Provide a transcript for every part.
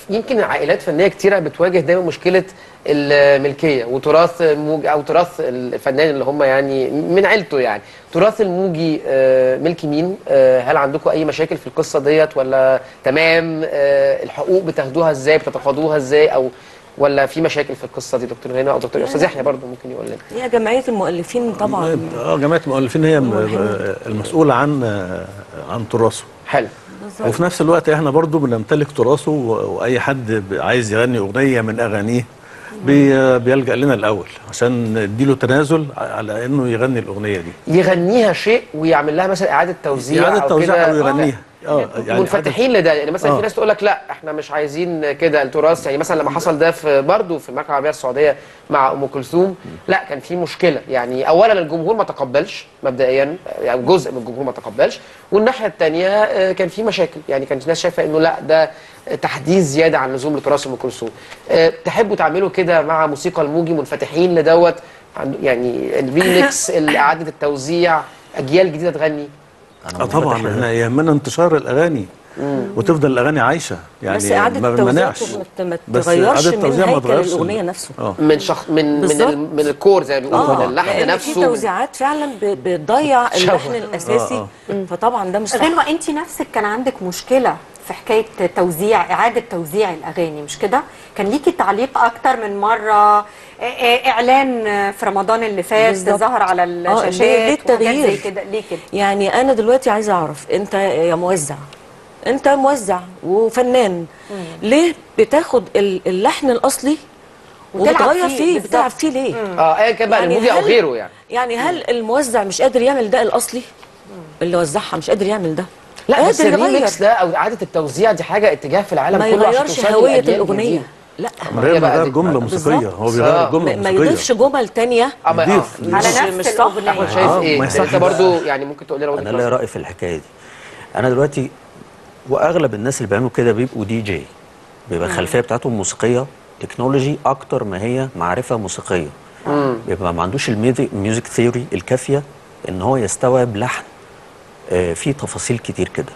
يمكن عائلات فنيه كتيره بتواجه دايما مشكله الملكيه وتراث الموج او تراث الفنان اللي هم يعني من عيلته يعني تراث الموجي آه، ملك مين آه، هل عندكم اي مشاكل في القصه ديت ولا تمام آه، الحقوق بتاخدوها ازاي بتتقاضوها ازاي او ولا في مشاكل في القصه دي دكتور هنا او دكتور استاذ يحيى برضه ممكن يقول لنا هي جمعيه المؤلفين طبعا اه جماعه المؤلفين هي م- المسؤوله عن عن تراثه حلو وفي نفس الوقت احنا برضو بنمتلك تراثه و- واي حد ب- عايز يغني اغنيه من اغانيه بي بيلجا لنا الاول عشان نديله تنازل على انه يغني الاغنيه دي يغنيها شيء ويعمل لها مثلا اعاده توزيع اعاده أو توزيع كده. او يغنيها اه منفتحين لده يعني مثلا آه. في ناس تقول لك لا احنا مش عايزين كده التراث يعني مثلا لما حصل ده في برضه في المملكه العربيه السعوديه مع ام كلثوم لا كان في مشكله يعني اولا الجمهور ما تقبلش مبدئيا او جزء من الجمهور ما تقبلش والناحيه الثانيه كان في مشاكل يعني كانت الناس شايفه انه لا ده تحديث زياده عن اللزوم لتراث ام كلثوم آه، تحبوا تعملوا كده مع موسيقى الموجي منفتحين لدوت عند- يعني الريميكس اعاده التوزيع اجيال جديده تغني اه طبعا احنا يهمنا انتشار الاغاني وتفضل الاغاني عايشه يعني بس اعاده ما التوزيع بنمنعش ما- ما بس تغيرش إعادة من التوزيع ما هيكل تغيرش الاغنيه ال- نفسه اه من شخص من من بالظبط. ال- من الكور زي ما بيقولوا من اه اللحن لان نفسه في توزيعات فعلا ب- بتضيع شوه. اللحن الاساسي فطبعا ده مش صح غنوة انت نفسك كان عندك مشكله في حكايه توزيع اعاده توزيع الاغاني مش كده كان ليكي تعليق اكتر من مره إ- إ- اعلان في رمضان اللي فات بالظبط. ظهر على آه، ليه- الشاشات ليه وحاجات التغيير؟ زي كده ليه كده يعني انا دلوقتي عايزه اعرف انت يا موزع انت موزع وفنان ليه بتاخد ال- اللحن الاصلي وتلعب وبتغير فيه، فيه بالظبط. بتلعب فيه ليه اه ايا كان بقى الموجي او هل- غيره يعني يعني هل الموزع مش قادر يعمل ده الاصلي اللي وزعها مش قادر يعمل ده لا بس قادر يغير. الريميكس ده او اعاده التوزيع دي حاجه اتجاه في العالم ما كله عشان يغيرش توصل هويه للأجيال الاغنيه الجديدة. لا من هي غير ما بقى يغير دي- جمله بالظبط. موسيقيه هو آه. بيغير جمله ما ما موسيقيه يضيفش جمل تانية اه ما- يضيف. آه. على مش- نفس مش صح. الأغنية. احمد شايف آه، ايه ما بس انت يصحش. برضو يعني ممكن تقول لنا وجهه انا ليا نظرك. راي في الحكايه دي انا دلوقتي واغلب الناس اللي بيعملوا كده بيبقوا دي جي بيبقى الخلفيه بتاعتهم موسيقيه تكنولوجي اكتر ما هي معرفه موسيقيه بيبقى ما عندوش الميوزك ثيوري الكافيه ان هو يستوعب لحن آه، فيه تفاصيل كتير كده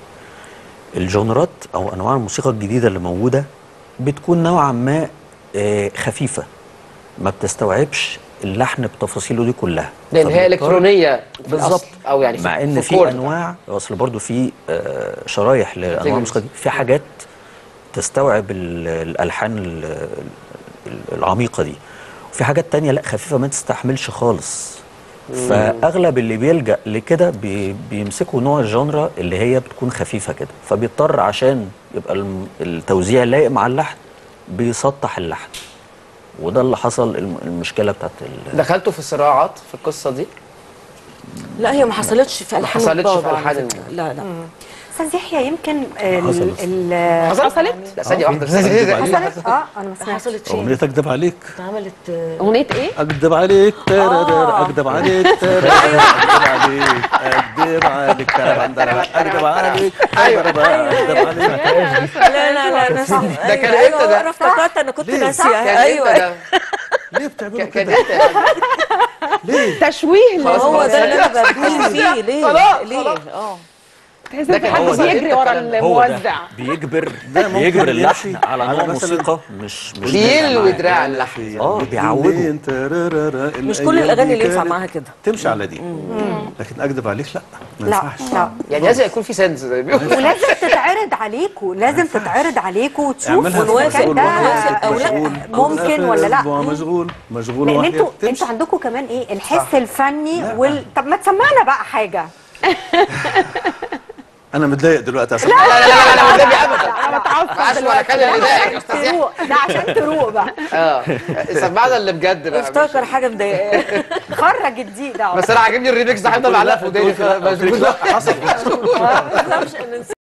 الجونرات او انواع الموسيقى الجديده اللي موجوده بتكون نوعا ما آه، خفيفه ما بتستوعبش اللحن بتفاصيله دي كلها لان هي فبيضطر- الكترونيه في بالظبط الأصل، او يعني مع ان في الكورد. انواع اصل برضو في آه، شرايح لانواع categories. الموسيقى دي في حاجات تستوعب ال- الالحان ال- ال- العميقه دي وفي حاجات تانية لا خفيفه ما تستحملش خالص فاغلب اللي بيلجا لكده بي بيمسكوا نوع الجانرا اللي هي بتكون خفيفه كده فبيضطر عشان يبقى الم- التوزيع لايق مع اللحن بيسطح اللحن وده اللي حصل الم- المشكله بتاعت ال- دخلتوا في صراعات في القصه دي لا هي ما حصلتش في الحان حصلتش في البابا على ألحان فكرة. ال- لا لا استاذ يحيى يمكن ال- حصلت. ال- حصلت لا ثانيه واحده بس أكدب عليك. حصلت اه انا ما سمعتش حصلت اغنيه فين اكدب عليك اتعملت آه، اغنيه ايه؟ اكدب عليك تررر اكدب عليك تررر اكدب عليك اكدب عليك تررر اكدب عليك تررر اكدب عليك لا لا لا ناس ده كان امتى ده؟ انا افتكرت انا كنت ليه؟ ناسيه كان ايوه امتى ده؟ ليه بتعملوا كان- كان كده؟ امتى يعني؟ ليه؟ تشويه خلاص، هو خلاص. ده اللي انا بتكلم فيه ليه خلاص، ليه خلاص. اه تحس ده ان كان حد هو ده. بيجري ورا هو ده. هو الموزع ده بيجبر ده ممكن بيجبر اللحن يمشي على على نوع مثلاً موسيقى مش مش يلوي بيبقى دراع معاه. اللحن اه بيعودوا بالليل تررر مش الأيام كل الاغاني دي اللي ينفع كانت معاها كده تمشي على دي لكن اكدب عليك لا ما لا ينفعش لا يعني لازم يكون في سنس زي ما بيقولوا ولازم تتعرض عليكم لازم تتعرض عليكم وتشوفوا اعملها ونوافق، المكان ده ونوافق أو لا، مشغول. ممكن ولا لا أسبوع مشغول مشغول لان واحد انتوا تمشي. انتوا عندكم كمان ايه الحس الفني وال طب ما تسمعنا بقى حاجه انا متضايق دلوقتي عشان لا لا لا لا والنبي ابدا انا بتعصب معاش ولا كان اللي ضايقك يا استاذ يحيى تروق ده عشان تروق بقى اه سمعنا اللي بجد بقى افتكر حاجه مضايقاه خرج الضيق ده بس انا عاجبني الريميكس ده هيفضل معلق في وداني مشغول حصل ما